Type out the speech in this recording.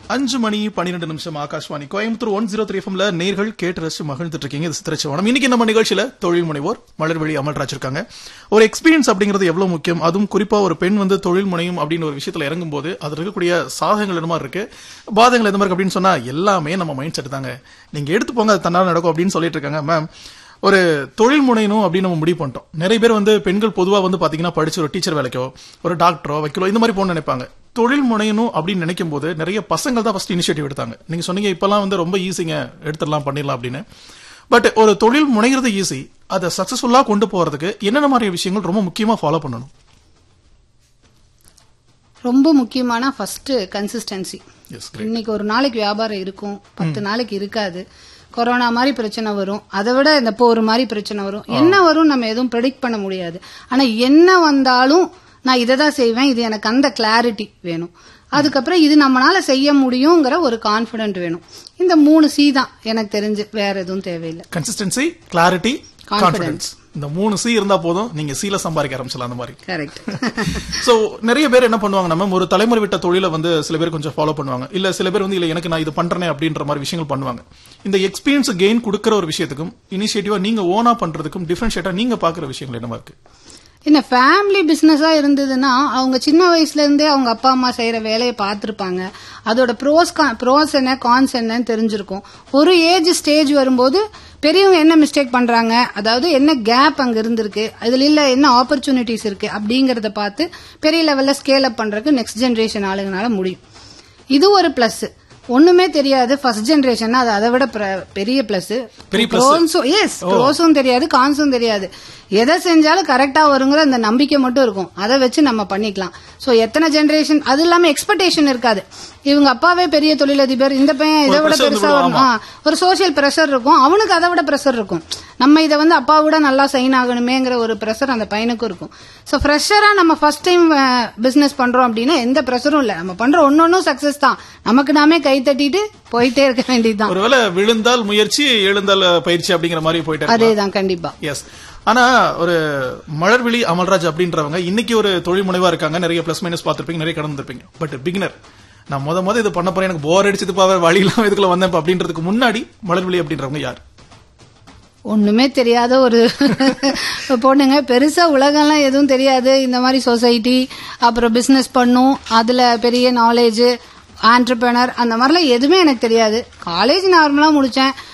அஞ்சு மணி பன்னிரெண்டு நிமிஷம் Akashvani Coimbatore one zero three எஃப்எம்ல நேர்கள் கேட்டு ரசிச்சு மகிழ்ந்துட்டு இருக்கீங்க இது சித்திரச்சவனம் இன்னைக்கு நம்ம நிகழ்ச்சியில தொழில் முனைவோர் மலர்வெளி அமல்ராஜ் இருக்காங்க ஒரு எக்ஸ்பீரியன்ஸ் அப்படிங்கிறது எவ்வளவு முக்கியம் அதுவும் குறிப்பா ஒரு பெண் வந்து தொழில் முனையும் அப்படின்னு ஒரு விஷயத்துல இறங்கும் போது அது இருக்கக்கூடிய சாதகங்கள் என்ன மாதிரி இருக்கு பாதகங்கள் எந்த மாதிரி அப்படின்னு சொன்னா எல்லாமே நம்ம மைண்ட் செட் தாங்க நீங்க எடுத்து போங்க அது தன்னால நடக்கும் அப்படின்னு சொல்லிட்டு இருக்காங்க மேம் ஒரு தொழில் முனையணும் அப்படின்னு நம்ம முடிவு பண்ணிட்டோம் நிறைய பேர் வந்து பெண்கள் பொதுவா வந்து பாத்தீங்கன்னா படிச்சு ஒரு டீச்சர் வேலைக்கோ ஒரு டாக்டரோ வைக்கலோ இந்த மாதிரி போகணும்னு நினைப்பாங்க தொழில் முனையணும் அப்படின்னு நினைக்கும் போது நிறைய பசங்கள் தான் ஃபர்ஸ்ட் இனிஷியேட்டிவ் எடுத்தாங்க நீங்க சொன்னீங்க இப்பெல்லாம் வந்து ரொம்ப ஈஸிங்க எடுத்துடலாம் பண்ணிடலாம் அப்படின்னு பட் ஒரு தொழில் முனைகிறது ஈஸி அதை சக்சஸ்ஃபுல்லா கொண்டு போறதுக்கு என்னென்ன மாதிரி விஷயங்கள் ரொம்ப முக்கியமா ஃபாலோ பண்ணணும் ரொம்ப முக்கியமான ஃபர்ஸ்ட் கன்சிஸ்டன்சி எஸ் இன்னைக்கு ஒரு நாளைக்கு வியாபாரம் இருக்கும் பத்து நாளைக்கு இருக்காது கொரோனா மாதிரி பிரச்சனை வரும் அதை விட இந்த போர் மாதிரி பிரச்சனை வரும் என்ன வரும் நம்ம எதுவும் ப்ரெடிக்ட் பண்ண முடியாது ஆனா என்ன வந்தாலும் நான் இதை தான் செய்வேன் இது எனக்கு அந்த கிளாரிட்டி வேணும் அதுக்கப்புறம் இது நம்மளால செய்ய முடியுங்கிற ஒரு கான்பிடென்ட் வேணும் இந்த மூணு சி தான் எனக்கு தெரிஞ்சு வேற எதுவும் தேவையில்லை கன்சிஸ்டன்சி கிளாரிட்டி Confidence. கான்பிடன்ஸ் இந்த மூணு சி இருந்தா போதும் நீங்க சீல சம்பாதிக்க ஆரம்பிச்சலாம் அந்த மாதிரி கரெக்ட் சோ நிறைய பேர் என்ன பண்ணுவாங்க நம்ம ஒரு தலைமுறை விட்ட தொழிலை வந்து சில பேர் கொஞ்சம் ஃபாலோ பண்ணுவாங்க இல்ல சில பேர் வந்து இல்ல எனக்கு நான் இது பண்றேனே அப்படின்ற மாதிரி விஷயங்கள் பண்ணுவாங்க இந்த எக்ஸ்பீரியன்ஸ் கெயின் கொடுக்கற ஒரு விஷயத்துக்கும் இனிஷியேட்டிவா நீங்க ஓனா பண்றதுக்கும் டிஃபரன்ஷியேட்டா நீங்க பாக்குற விஷயங்கள் என்னவா இருக்கு என்ன ஃபேமிலி பிசினஸா இருந்ததுன்னா அவங்க சின்ன வயசுல இருந்தே அவங்க அப்பா அம்மா செய்யற வேலையை பார்த்திருப்பாங்க அதோட ப்ரோஸ் ப்ரோஸ் என்ன கான்ஸ் என்னன்னு தெரிஞ்சிருக்கும் ஒரு ஏஜ் ஸ்டேஜ் வரும்போது பெரியவங்க என்ன மிஸ்டேக் பண்றாங்க அதாவது என்ன கேப் அங்க இருந்திருக்கு இதுல இல்ல என்ன ஆப்பர்ச்சுனிட்டிஸ் இருக்கு அப்படிங்கறத பார்த்து பெரிய லெவல்ல ஸ்கேல் அப் பண்றதுக்கு நெக்ஸ்ட் ஜெனரேஷன் ஆளுங்கனால முடியும் இது ஒரு பிளஸ் ஒண்ணுமே தெரியாது ஃபர்ஸ்ட் ஜெனரேஷன் அது அதை விட பிர- பெரிய பிளஸ் பெரிய plus. எஸ் ப்ரோஸும் தெரியாது கான்ஸும் தெரியாது எதை செஞ்சாலும் கரெக்டா வருங்கிற அந்த நம்பிக்கை மட்டும் இருக்கும் அதை வச்சு நம்ம பண்ணிக்கலாம் சோ எத்தனை ஜெனரேஷன் அது இல்லாம எக்ஸ்பெக்டேஷன் இருக்காது இவங்க அப்பாவே பெரிய தொழிலதிபர் இந்த பையன் இதை ஒரு விட pressure பெருசா வந்துடும், வரும் ஆ, ஒரு சோஷியல் பிரஷர் இருக்கும் அவனுக்கு அதை விட பிரஷர் இருக்கும் நம்ம இதை வந்து அப்பா விட நல்லா சைன் ஆகணுமேங்கிற ஒரு பிரஷர் அந்த பையனுக்கும் இருக்கும் சோ ஃப்ரெஷரா நம்ம ஃபர்ஸ்ட் டைம் பிசினஸ் பண்றோம் அப்படின்னா எந்த பிரஷரும் இல்ல நம்ம பண்ற ஒன்னொன்னும் சக்சஸ் தான் நமக்கு நாமே கை தட்டிட்டு போயிட்டே இருக்க வேண்டியதுதான் ஒருவேளை விழுந்தால் முயற்சி எழுந்தால் பயிற்சி அப்படிங்கிற மாதிரி போயிட்டு இருக்கலாம். அதேதான் கண்டிப்பா எஸ் ஆனா ஒரு மலர்விழி அமல்ராஜ் அப்படின்றவங்க இன்னைக்கு ஒரு தொழில் முனைவா இருக்காங்க நிறைய பிளஸ் மைனஸ் பார்த்திருப்பீங்க நிறைய கடந்திருப்பீங்க பட் பிகினர் நான் முத முத இது பண்ண போறேன் எனக்கு போர் அடிச்சதுப்பா வேற வழி இல்லாம இதுக்குள்ள வந்தேன் இப்ப அப்படின்றதுக்கு முன்னாடி மலர்விழி அப்படின்றவங்க யார் ஒண்ணுமே தெரியாத ஒரு பொண்ணுங்க பெருசா உலகம்லாம் எதுவும் தெரியாது இந்த மாதிரி சொசைட்டி அப்புறம் பிசினஸ் பண்ணும் அதுல பெரிய நாலேஜ் ஆண்டர்பிரனர் அந்த மாதிரிலாம் எதுவுமே எனக்கு தெரியாது காலேஜ் நார்மலா முடிச்சேன்